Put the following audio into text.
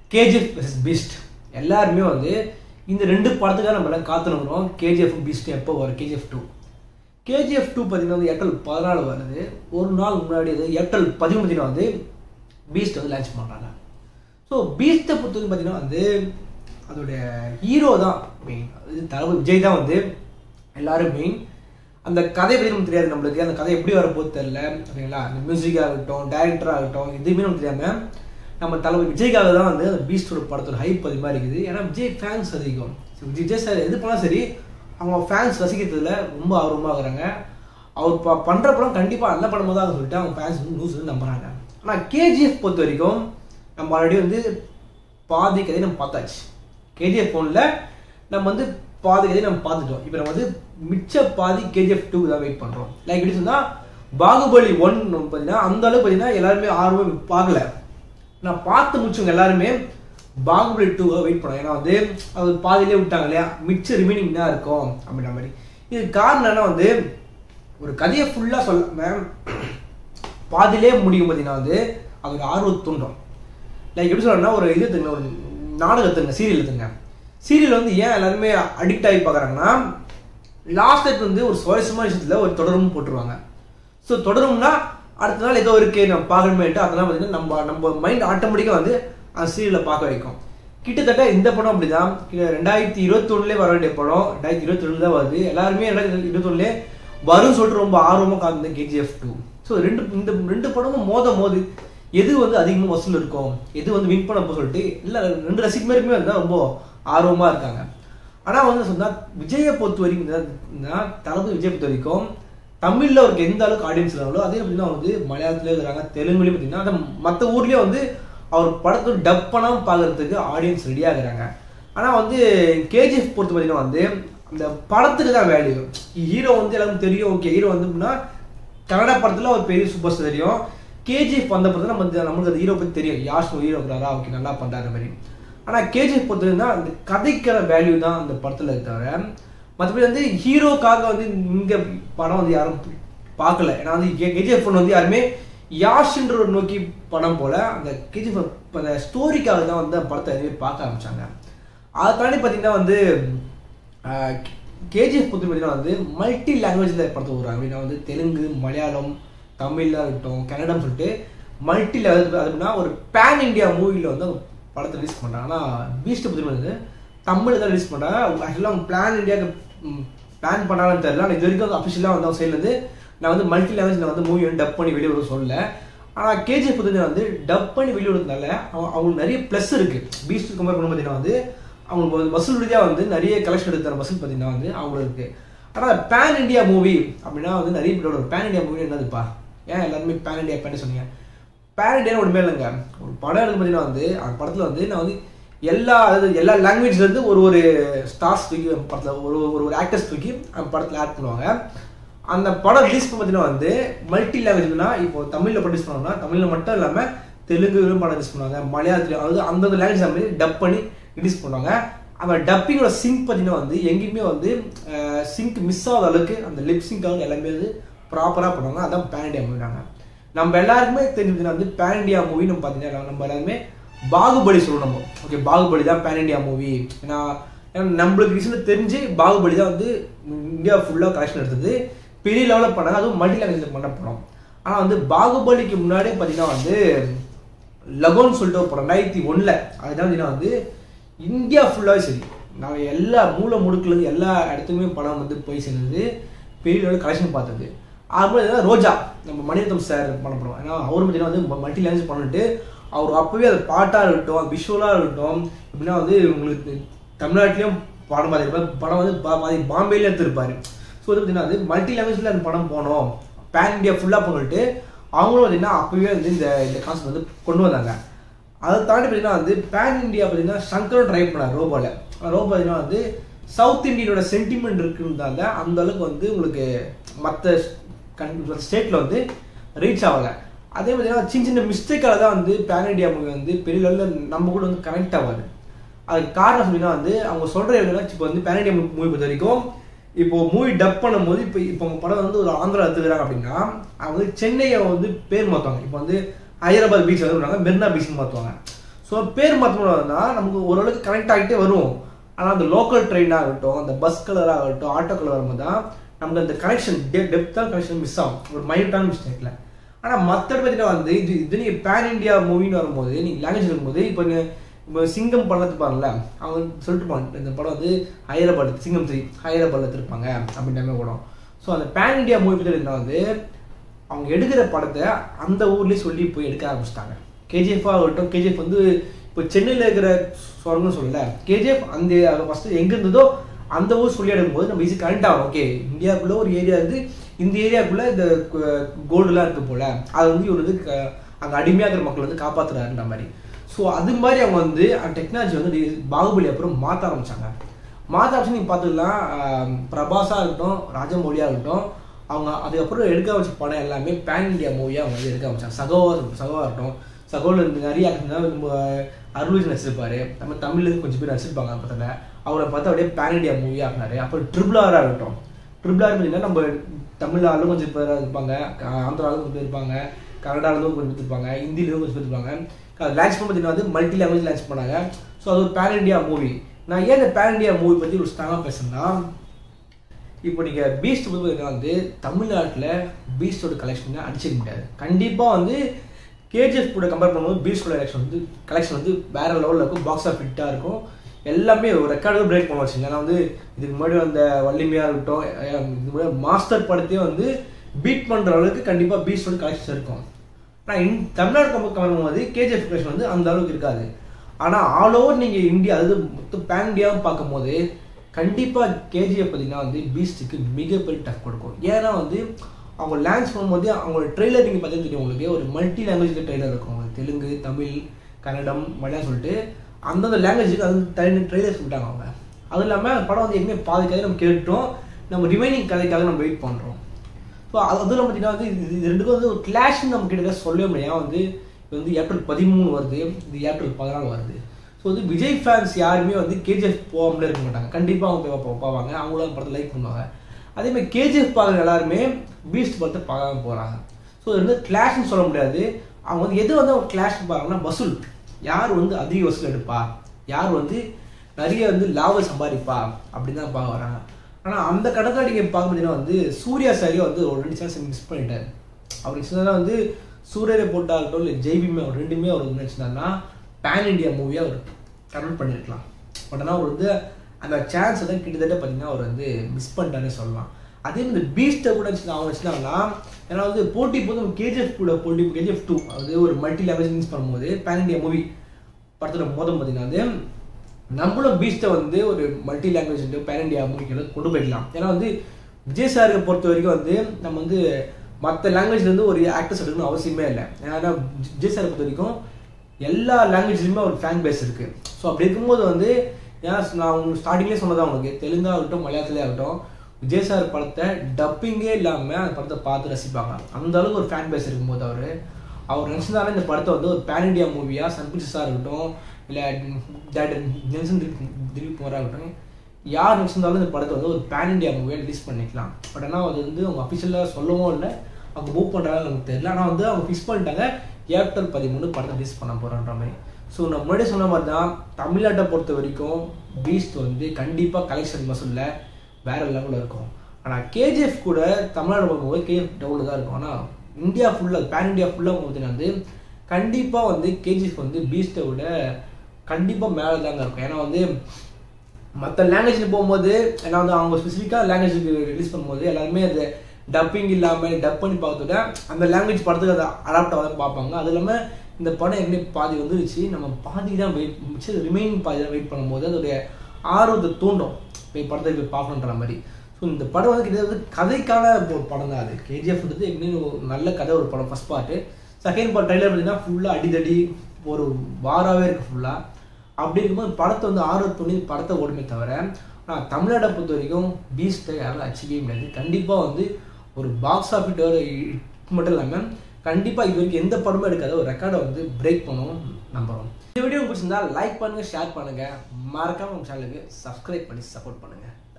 KGF versus Beast எல்லாருமே வந்து இந்த ரெண்டு படத்துக்காக நம்ம எல்லாம் காத்துனுக்குறோம் கேஜிஎஃப் பீஸ்ட் எப்போ வரும் கேஜிஎஃப் டூ கேஜிஎஃப் டூ பார்த்தீங்கன்னா வந்து ஏப்ரல் பதினாலு வருது ஒரு நாள் முன்னாடி அது ஏப்ரல் பதிமூணு வந்து பீஸ்ட் வந்து லான்ச் பண்ணுறாங்க ஸோ பீஸ்ட்டை பொறுத்தவரைக்கும் பார்த்தீங்கன்னா வந்து அதோடைய ஹீரோ தான் மெயின் அது தளபதி விஜய் தான் வந்து எல்லாரும் மெயின் அந்த கதை பற்றி நமக்கு தெரியாது நம்மளுக்கு அந்த கதை எப்படி வரப்போகுது தெரில ஓகேங்களா அந்த மியூசிக்காக இருக்கட்டும் டைரக்டராக இருக்கட்டும் எதுவுமே நமக்கு தெரியாமல் நம்ம தலைவர் விஜய்க்காக தான் வந்து அந்த பீஸ்டோட படத்தோட ஹைப் அதிகமாக இருக்குது ஏன்னா விஜய் ஃபேன்ஸ் அதிகம் விஜய் சார் எது பண்ணாலும் சரி அவங்க ஃபேன்ஸ் ரசிக்கிறதுல ரொம்ப ஆர்வமாக இருக்கிறாங்க அவர் ப பண்ணுற படம் கண்டிப்பாக நல்ல படமாக தான் சொல்லிட்டு அவங்க ஃபேன்ஸ் வந்து நியூஸ் வந்து நம்புறாங்க ஆனால் கேஜிஎஃப் பொறுத்த வரைக்கும் நம்ம ஆல்ரெடி வந்து பாதி கதையை நம்ம பார்த்தாச்சு கேஜிஎஃப் ஃபோனில் நம்ம வந்து பாதி கதையை நம்ம பார்த்துட்டோம் இப்போ நம்ம வந்து மிச்ச பாதி கேஜிஎஃப் டூ தான் வெயிட் பண்ணுறோம் லைக் எப்படி சொன்னால் பாகுபலி ஒன் பார்த்தீங்கன்னா அந்த அளவுக்கு பார்த்தீங்கன்னா எல்லாருமே ஆர்வம் பார்க்கல நான் பார்த்து முடிச்சவங்க எல்லாருமே பாகுபலி டூவை வெயிட் பண்ணோம் ஏன்னா வந்து அது பாதியிலே விட்டாங்க இல்லையா மிச்ச ரிமைனிங் தான் இருக்கும் அப்படின்ற மாதிரி இது காரணம் என்ன வந்து ஒரு கதையை ஃபுல்லாக சொல்லாம பாதியிலே முடியும் பார்த்தீங்கன்னா வந்து அதோட ஆர்வத்தை தூண்டும் லைக் எப்படி சொல்றேன்னா ஒரு இது எடுத்துங்க ஒரு நாடகம் எடுத்துங்க சீரியல் எடுத்துங்க சீரியல் வந்து ஏன் எல்லாருமே அடிக்ட் ஆகி பார்க்குறாங்கன்னா லாஸ்ட் டேட் வந்து ஒரு சுவாரஸ்யமான விஷயத்தில் ஒரு தொடரும் போட்டுருவாங்க ஸோ தொடரும்னா அடுத்த நாள் ஏதோ இருக்கு நம்ம பார்க்கணுமேட்டு அதெல்லாம் பார்த்தீங்கன்னா நம்ம நம்ம மைண்ட் ஆட்டோமேட்டிக்காக வந்து அந்த சீரியலை பார்க்க வைக்கும் கிட்டத்தட்ட இந்த படம் அப்படிதான் ரெண்டாயிரத்தி இருபத்தொன்னுலே வர வேண்டிய படம் ரெண்டாயிரத்தி இருபத்தி தான் வருது எல்லாருமே ரெண்டாயிரத்தி இருபத்தொன்னுலே வரும்னு சொல்லிட்டு ரொம்ப ஆர்வமாக காத்திருந்தேன் கேஜிஎஃப் டூ ஸோ ரெண்டு இந்த ரெண்டு படமும் மோத மோது எது வந்து அதிகமாக வசூல் இருக்கும் எது வந்து வின் பண்ண சொல்லிட்டு இல்லை ரெண்டு ரசிகருமே வந்து ரொம்ப ஆர்வமாக இருக்காங்க ஆனால் வந்து சொன்னால் விஜயை பொறுத்த வரைக்கும் தளபதி விஜய் பொறுத்த வரைக்கும் தமிழில் அவருக்கு எந்த அளவுக்கு ஆடியன்ஸ் இருக்காங்களோ அதே பார்த்தீங்கன்னா வந்து மலையாளத்துல இருக்கிறாங்க தெலுங்குலேயும் பார்த்தீங்கன்னா அந்த மற்ற ஊர்லேயே வந்து அவர் படத்தை டப் பண்ணாமல் பார்க்கறதுக்கு ஆடியன்ஸ் ரெடியாக இருக்கிறாங்க ஆனால் வந்து கேஜிஎஃப் பொறுத்த பார்த்தீங்கன்னா வந்து அந்த படத்துக்கு தான் வேல்யூ ஹீரோ வந்து எல்லாருக்கும் தெரியும் ஓகே ஹீரோ வந்து அப்படின்னா கன்னட படத்தில் ஒரு பெரிய சூப்பர் ஸ்டார் தெரியும் கேஜிஎஃப் வந்த படத்தில் நம்ம வந்து நம்மளுக்கு அந்த ஹீரோ பற்றி தெரியும் யாஷ் ஹீரோ இருக்கிறாரா ஓகே நல்லா பண்ணுறாரு மாதிரி ஆனால் கேஜிஎஃப் பொறுத்தவரைக்கும் அந்த கதைக்கிற வேல்யூ தான் அந்த படத்தில் தவிர மற்றபடி வந்து ஹீரோக்காக வந்து இங்கே படம் வந்து யாரும் பார்க்கல ஏன்னா வந்து கேஜிஎஃப் வந்து யாருமே யாஷ்ன்ற ஒரு நோக்கி படம் போல அந்த கேஜிஎஃப் அந்த ஸ்டோரிக்காக தான் வந்து அந்த படத்தை எதுவுமே பார்க்க ஆரம்பிச்சாங்க அதை தாண்டி பார்த்தீங்கன்னா வந்து கேஜிஎஃப் பொறுத்த பார்த்தீங்கன்னா வந்து மல்டி லாங்குவேஜில் படத்தை விடுறாங்க அப்படின்னா வந்து தெலுங்கு மலையாளம் தமிழ்லாம் இருக்கட்டும் கன்னடம் சொல்லிட்டு மல்டி லெவல் அப்படின்னா ஒரு பேன் இண்டியா மூவியில் வந்து அவங்க படத்தை ரிலீஸ் பண்ணுறாங்க ஆனால் பீஸ்ட் பற்றி வந்து தமிழில் தான் ரிலீஸ் பண்ணுறாங்க ஆக்சுவலாக அவங்க பிளான் இண்டியாவுக்கு பிளான் பண்ணாங்கன்னு தெரியல ஆனால் இது வரைக்கும் அஃபிஷியலாக வந்து அவங்க சைட்லேருந்து நான் வந்து மல்டி லாங்குவேஜில் வந்து மூவி வந்து டப் பண்ணி வெளியே வர சொல்லல ஆனால் கேஜிஎஃப் பற்றி வந்து டப் பண்ணி வெளியே விடுறதுனால அவங்களுக்கு நிறைய ப்ளஸ் இருக்குது பீஸ்ட் கம்பேர் பண்ண பார்த்தீங்கன்னா வந்து அவங்களுக்கு வந்து வசூல் ரீதியாக வந்து நிறைய கலெக்ஷன் எடுத்த வசூல் பார்த்தீங்கன்னா வந்து அவங்களுக்கு ஆனால் பேன் இண்டியா மூவி அப்படின்னா வந்து நிறைய பேரோட ஒரு பேன் இண்டியா மூவி என்னதுப்பா ஏன் எல்லாருமே பேன் இண்டியா பேன் சொன்னீங்க பேன் இண்டியா ஒன்றுமே இல்லைங்க ஒரு படம் எடுத்து பார்த்தீங்கன்னா வந்து அந்த படத்தில் வந்து நான் வந்து எல்லா அதாவது எல்லா லாங்குவேஜ்லேருந்து ஒரு ஒரு ஸ்டார்ஸ் தூக்கி படத்தில் ஒரு ஒரு ஒரு ஆக்டர்ஸ் தூக்கி அந்த படத்தில் ஆட் பண்ணுவாங்க அந்த படம் ரிலீஸ் பார்த்தீங்கன்னா வந்து மல்டி லாங்குவேஜ்னா இப்போ தமிழில் ப்ரொடியூஸ் பண்ணோம்னா தமிழில் மட்டும் இல்லாமல் தெலுங்குலையும் படம் ரிலீஸ் பண்ணுவாங்க மலையாளத்துலையும் அதாவது அந்தந்த லாங்குவேஜ் மாதிரி டப் பண்ணி ரிலீஸ் பண்ணுவாங்க அந்த டப்பிங்கோட சிங்க் பார்த்தீங்கன்னா வந்து எங்கேயுமே வந்து சிங்க் மிஸ் ஆகாத அளவுக்கு அந்த லிப் சிங்காக எல்லாமே வந்து ப்ராப்பராக பண்ணுவாங்க அதான் பேன் இண்டியா மூவினாங்க நம்ம எல்லாருக்குமே தெரிஞ்சதுன்னா வந்து பேன் இண்டியா மூவி நம்ம பார்த்தீங்கன்னா நம்ம எல்லாருமே பாகுபலி சொல்லணும் நம்ம ஓகே பாகுபலி தான் பேன் இண்டியா மூவி ஏன்னா நம்மளுக்கு ரீசனில் தெரிஞ்சு பாகுபலி தான் வந்து இந்தியா ஃபுல்லாக கலெக்ஷன் எடுத்தது பெரிய லெவலில் பண்ணாங்க அதுவும் மல்டி லாங்குவேஜில் பண்ண படம் ஆனால் வந்து பாகுபலிக்கு முன்னாடியே பார்த்தீங்கன்னா வந்து லகோன் சொல்லிட்டு ஒரு படம் ரெண்டாயிரத்தி ஒன்றில் அதுதான் பார்த்தீங்கன்னா வந்து இந்தியா ஃபுல்லாகவே சரி நான் எல்லா மூல முடுக்குலேருந்து எல்லா இடத்துக்குமே படம் வந்து போய் சேர்ந்தது பெரிய லெவலில் கலெக்ஷன் பார்த்தது அதுமாதிரி ரோஜா நம்ம மணிரத்னம் சார் பண்ண படம் ஏன்னா அவர் பார்த்தீங்கன்னா வந்து மல்டி லாங்குவேஜ் பண்ணிட்டு அவர் அப்போவே அது பாட்டாக இருக்கட்டும் விஷுவலாக இருக்கட்டும் எப்படின்னா வந்து உங்களுக்கு தமிழ்நாட்டிலையும் படம் பார்த்துருப்பார் படம் வந்து பாதி பாம்பேல எடுத்திருப்பாரு ஸோ வந்து பார்த்தீங்கன்னா வந்து மல்டி லாங்குவேஜில் அந்த படம் போனோம் பேன் இண்டியா ஃபுல்லாக பண்ணிட்டு அவங்களும் பார்த்தீங்கன்னா அப்போவே வந்து இந்த இந்த கான்செப்ட் வந்து கொண்டு வந்தாங்க அதை தாண்டி பார்த்தீங்கன்னா வந்து பேன் இண்டியா பார்த்தீங்கன்னா சங்கரும் ட்ரை பண்ணார் ரோபோவில் ரோபோ பார்த்தீங்கன்னா வந்து சவுத் இண்டியனோட சென்டிமெண்ட் இருக்குன்றதால அந்த அளவுக்கு வந்து உங்களுக்கு மற்ற கண் ஸ்டேட்டில் வந்து ரீச் ஆகலை அதே பார்த்தீங்கன்னா சின்ன சின்ன மிஸ்டேக்கால தான் வந்து பேன் இண்டியா மூவி வந்து பெரிய லெவலில் நம்ம கூட வந்து கனெக்ட் ஆகாது அதுக்கு காரணம் சொல்லினா வந்து அவங்க சொல்கிற எப்படின்னா இப்போ வந்து பேன் இண்டியா மூவி பொறுத்த வரைக்கும் இப்போ மூவி டப் பண்ணும்போது இப்போ இப்போ அவங்க படம் வந்து ஒரு ஆந்திரா எடுத்துக்கிறாங்க அப்படின்னா அவங்க வந்து சென்னையை வந்து பேர் மாற்றுவாங்க இப்போ வந்து ஹைதராபாத் பீச் வந்து மெரினா பீச்னு மாற்றுவாங்க ஸோ ஸோ பேர் மாற்றணும்னா நமக்கு ஓரளவுக்கு கனெக்ட் ஆகிட்டே வரும் ஆனால் அந்த லோக்கல் ட்ரெயின் ஆகட்டும் அந்த பஸ் கலர் ஆகட்டும் ஆட்டோ கலர் வரும்போது தான் நமக்கு அந்த கனெக்ஷன் டெ டெப்த்தாக கனெக்ஷன் மிஸ் ஆகும் ஒரு மைனூட்டான மிஸ்டேக்கில் ஆனால் மற்ற பார்த்தீங்கன்னா வந்து இது இது நீங்கள் பேன் இண்டியா மூவின்னு வரும்போது நீங்கள் லாங்குவேஜ் இருக்கும்போது இப்போ நீங்கள் இப்போ சிங்கம் படத்து பாருங்கள அவங்க சொல்லிட்டு போவாங்க இந்த படம் வந்து ஹைதராபாத் சிங்கம் த்ரீ ஹைதராபாத்ல எடுத்திருப்பாங்க அப்படின்ற மாதிரி படம் ஸோ அந்த பேன் இண்டியா மூவி பற்றி வந்து அவங்க எடுக்கிற படத்தை அந்த ஊர்லேயே சொல்லி போய் எடுக்க ஆரம்பிச்சிட்டாங்க கேஜிஎஃப் ஆகட்டும் கேஜிஎஃப் வந்து இப்போ சென்னையில் இருக்கிற சொரங்கன்னு சொல்லல கேஜிஎஃப் அந்த ஃபஸ்ட்டு எங்கே இருந்ததோ அந்த ஊர் சொல்லி எடுக்கும்போது நம்ம ஈஸி கனெக்ட் ஆகும் ஓகே இந்தியாவுக்குள்ள ஒரு ஏரியா இருக்குது இந்த ஏரியாவுக்குள்ள இந்த கோல்டுலாம் இருக்கு போல அது வந்து இவர் வந்து க- அங்கே அடிமையாக இருக்கிற மக்கள் வந்து காப்பாற்றுறாருன்ற மாதிரி ஸோ அது மாதிரி அவங்க வந்து அந்த டெக்னாலஜி வந்து டி- பாகுபலி அப்புறம் மாற்ற ஆரம்பிச்சாங்க மாற்ற ஆரம்பிச்சு நீங்கள் பார்த்துக்கலாம் ஆஹ் பிரபாஸாக இருக்கட்டும் ராஜமௌலியாக இருக்கட்டும் அவங்க அதுக்கப்புறம் எடுக்க வச்ச படம் எல்லாமே பேன் இந்தியா மூவியாக அவங்க வந்து எடுக்க ஆரம்பிச்சாங்க சகோவா சகோவா இருக்கட்டும் சகோவில் இருந்து நிறைய ஆக்டர் தான் நம்ம அருள்விஜ் நடிச்சிருப்பாரு நம்ம தமிழ்லேருந்து கொஞ்சம் பேர் நடிச்சிருப்பாங்க அந்த படத்தில் அவரை பார்த்து அப்படியே பேன் இந்தியா மூவி ஆகினாரு அப்புறம் ட்ரிபிள் ஆராக இருக்கட்டும் ட்ரிபிள் ஆர் பார்த்தீங்கன்னா நம்ம தமிழ் ஆளும் கொஞ்சம் பேர் இருப்பாங்க ஆந்திராலும் கொஞ்சம் பேர் இருப்பாங்க கன்னடாலும் கொஞ்சம் பேர் இருப்பாங்க ஹிந்திலையும் கொஞ்சம் பேர் இருப்பாங்க லான்ச் பண்ண பார்த்தீங்கன்னா வந்து மல்டி லாங்குவேஜ் லான்ச் பண்ணாங்க ஸோ அது ஒரு பேன் இந்தியா மூவி நான் ஏன் இந்த பேன் இந்தியா மூவி பற்றி ஒரு ஸ்ட்ராங்காக பேசுறேன்னா இப்போ நீங்கள் பீஸ்ட் வந்து பார்த்தீங்கன்னா வந்து தமிழ்நாட்டில் பீஸ்டோட கலெக்ஷன் அடிச்சிக்க முடியாது கண்டிப்பாக வந்து கேஜிஎஃப் கூட கம்பேர் பண்ணும்போது பீஸ்டோட கலெக்ஷன் வந்து கலெக்ஷன் வந்து வேற லெவலில் இருக்கும் பாக்ஸ் ஆஃப் ஃபிட்டாக இருக்கும் எல்லாமே ஒரு ரெக்கார்டு பிரேக் பண்ண வச்சுங்க ஏன்னா வந்து இதுக்கு முன்னாடி வந்த வள்ளிமையாக இருக்கட்டும் அஹ் இதுக்கு முன்னாடி மாஸ்டர் படத்தையே வந்து பீட் பண்ணுற அளவுக்கு கண்டிப்பாக பீஸ்டோட கலெக்ஷன் இருக்கும் ஆனால் இன் தமிழ்நாடு கம்பேர் பண்ணும்போது கேஜிஎஃப் கலெக்ஷன் வந்து அந்த அளவுக்கு இருக்காது ஆனால் ஆல் ஓவர் நீங்கள் இந்தியா அதாவது மொத்தம் பேன் இந்தியாவும் பார்க்கும்போது கண்டிப்பாக கேஜிஎஃப் பார்த்தீங்கன்னா வந்து பீஸ்ட்டுக்கு மிகப்பெரிய டஃப் கொடுக்கும் ஏன்னா வந்து அவங்க லான்ச் பண்ணும்போது அவங்களோட ட்ரெய்லர் நீங்கள் பார்த்தீங்கன்னா தெரியும் உங்களுக்கு ஒரு மல்டி லாங்குவேஜ் ட்ரெய்லர் இருக்கும் உங்களுக்கு தெலுங்கு தமிழ் கன்னடம் மலையாளம் சொல்லிட்டு அந்தந்த லாங்குவேஜுக்கு அது தனி ட்ரெய்லர் சொல்லிட்டாங்க அவங்க அதுவும் இல்லாமல் படம் வந்து எப்பவுமே பாதி கதை நம்ம கேட்டுட்டோம் நம்ம ரிமைனிங் கதைக்காக நம்ம வெயிட் பண்ணுறோம் ஸோ அது அதுவும் பார்த்தீங்கன்னா வந்து இது இது ரெண்டுக்கும் வந்து ஒரு கிளாஷ்னு நம்ம கிட்ட சொல்லவே முடியாது ஏன் வந்து இது வந்து ஏப்ரல் பதிமூணு வருது இது ஏப்ரல் பதினாலு வருது ஸோ வந்து விஜய் ஃபேன்ஸ் யாருமே வந்து கேஜிஎஃப் போகாமலே இருக்க மாட்டாங்க கண்டிப்பாக அவங்க போய் பா- போவாங்க அவங்களும் அந்த படத்தை லைக் பண்ணுவாங்க அதே மாதிரி கேஜிஎஃப் பார்க்குற எல்லாருமே பீஸ்ட் படத்தை பார்க்காம போகிறாங்க ஸோ இது வந்து கிளாஷ்னு சொல்ல முடியாது அவங்க வந்து எது வந்து அவங்க கிளாஷ் பார்க்குறாங்கன்னா வசூல் யார் வந்து அதிக வசூல் எடுப்பா யார் வந்து நிறைய வந்து லாபம் சம்பாதிப்பா அப்படின்னு தான் பார்க்க வராங்க ஆனால் அந்த கடத்தில் நீங்கள் பார்க்க பார்த்தீங்கன்னா வந்து சூர்யா சாரியை வந்து ஒரு ரெண்டு சான்ஸ் மிஸ் பண்ணிட்டாரு அவர் சின்னதாக வந்து சூரியரை போட்டாகட்டும் இல்லை ஜெய்பிமே அவர் ரெண்டுமே அவர் வந்து நினச்சிருந்தாருன்னா பேன் இண்டியா மூவியாக அவர் கன்வெர்ட் பண்ணியிருக்கலாம் பட் ஆனால் அவர் வந்து அந்த சான்ஸ் தான் கிட்டத்தட்ட பார்த்தீங்கன்னா அவர் வந்து மிஸ் பண்ணிட்டாருன்னு சொல்லலாம் அதே மாதிரி பீஸ்ட்டை கூட வச்சு அவங்க வச்சுட்டாங்கன்னா ஏன்னா வந்து போட்டி போது கேஜிஎஃப் கூட போட்டி கேஜிஎஃப் டூ அது ஒரு மல்டி லாங்குவேஜ் மிஸ் பண்ணும்போது பேன் இண்டியா மூவி படத்தோட மோதம் பார்த்தீங்கன்னா வந்து நம்மளும் பீஸ்ட்டை வந்து ஒரு மல்டி லாங்குவேஜ் பேன் இண்டியா மூவிக்கு கொண்டு போயிடலாம் ஏன்னா வந்து விஜய் சாருக்கு பொறுத்த வரைக்கும் வந்து நம்ம வந்து மற்ற லாங்குவேஜ்லேருந்து ஒரு ஆக்டர்ஸ் எடுக்கணும் அவசியமே இல்லை ஏன்னா விஜய் சாரை பொறுத்த வரைக்கும் எல்லா லாங்குவேஜ்லையுமே ஒரு ஃபேன் பேஸ் இருக்கு ஸோ அப்படி இருக்கும்போது வந்து ஏன்னா நான் உங்களுக்கு ஸ்டார்டிங்லேயே சொன்னதான் உங்களுக்கு தெலுங்கா ஆகட்டும் மலையாளத்திலே ஆகட்டும் விஜய் சார் படத்தை டப்பிங்கே இல்லாமல் அந்த படத்தை பார்த்து ரசிப்பாங்க அந்த அளவுக்கு ஒரு ஃபேன் பேஸ் இருக்கும்போது அவர் அவர் நினச்சிருந்தாலும் இந்த படத்தை வந்து ஒரு பேன் இண்டியா மூவியாக சன் பிக்சர்ஸாக இருக்கட்டும் இல்லை டேரக்டர் நெல்சன் திலீப் திலீப் குமாராக இருக்கட்டும் யார் நினச்சிருந்தாலும் இந்த படத்தை வந்து ஒரு பேன் இண்டியா மூவியாக ரிலீஸ் பண்ணிக்கலாம் பட் ஆனால் அது வந்து அவங்க அஃபிஷியலாக சொல்லவும் இல்லை அவங்க மூவ் பண்ணுறாங்க நமக்கு தெரியல ஆனால் வந்து அவங்க ஃபிக்ஸ் பண்ணிட்டாங்க ஏப்ரல் பதிமூணு படத்தை ரிலீஸ் பண்ண போகிறோன்ற மாதிரி ஸோ நான் முன்னாடி சொன்ன மாதிரி தான் தமிழ்நாட்டை பொறுத்த வரைக்கும் பீஸ்ட் வந்து கண்டிப்பாக கலெக்ஷன் மசூலில் வேற லெவலில் இருக்கும் ஆனால் கேஜிஎஃப் கூட தமிழ்நாடு பார்க்கும்போது கேஜிஎஃப் டவுனில் தான் இருக்கும் ஆனால் இந்தியா ஃபுல்லாக பேன் இந்தியா ஃபுல்லாக பார்த்தீங்கன்னா வந்து கண்டிப்பாக வந்து கேஜிஎஃப் வந்து பீஸ்ட்டை விட கண்டிப்பாக மேலே தாங்க இருக்கும் ஏன்னா வந்து மற்ற லாங்குவேஜில் போகும்போது ஏன்னா வந்து அவங்க ஸ்பெசிஃபிக்காக லாங்குவேஜுக்கு ரிலீஸ் பண்ணும்போது எல்லாருமே அது டப்பிங் இல்லாமல் டப் பண்ணி பார்த்துட்டு அந்த லாங்குவேஜ் படத்துக்கு அதை அடாப்ட் ஆகாத பார்ப்பாங்க அது இல்லாமல் இந்த படம் ஏற்கனவே பாதி வந்துருச்சு நம்ம பாதி தான் வெயிட் மிச்சம் ரிமைனிங் பாதி தான் வெயிட் பண்ணும்போது அதோடைய ஆர்வத்தை தூண்டும் போய் படத்தை போய் பார்க்கணுன்ற மாதிரி ஸோ இந்த படம் வந்து கிட்டத்தட்ட வந்து கதைக்கான ஒரு படம் தான் அது கேஜிஎஃப் வந்து எப்படின்னு ஒரு நல்ல கதை ஒரு படம் first part second part trailer பார்த்தீங்கன்னா ஃபுல்லாக அடிதடி ஒரு வாராகவே இருக்குது ஃபுல்லாக அப்படி இருக்கும்போது படத்தை வந்து ஆர்வம் பண்ணி படத்தை ஓடுமே தவிர ஆனால் தமிழ்நாட்டை பொறுத்த வரைக்கும் பீஸ்ட்டை யாரும் அச்சிக்கவே முடியாது கண்டிப்பாக வந்து ஒரு பாக்ஸ் ஆஃபீட்டோட மட்டும் இல்லாமல் கண்டிப்பாக இது வரைக்கும் எந்த படமும் எடுக்காத ஒரு ரெக்கார்டை வந்து பிரேக் பண்ணுவோம் நம்புகிறோம் இந்த வீடியோ பிடிச்சிருந்தா லைக் பண்ணுங்கள் ஷேர் பண்ணுங்கள் மறக்காம நம்ம சேனலுக்கு சப்ஸ்கிரைப் பண்ணி சப்போர்ட் பண்ணுங்கள்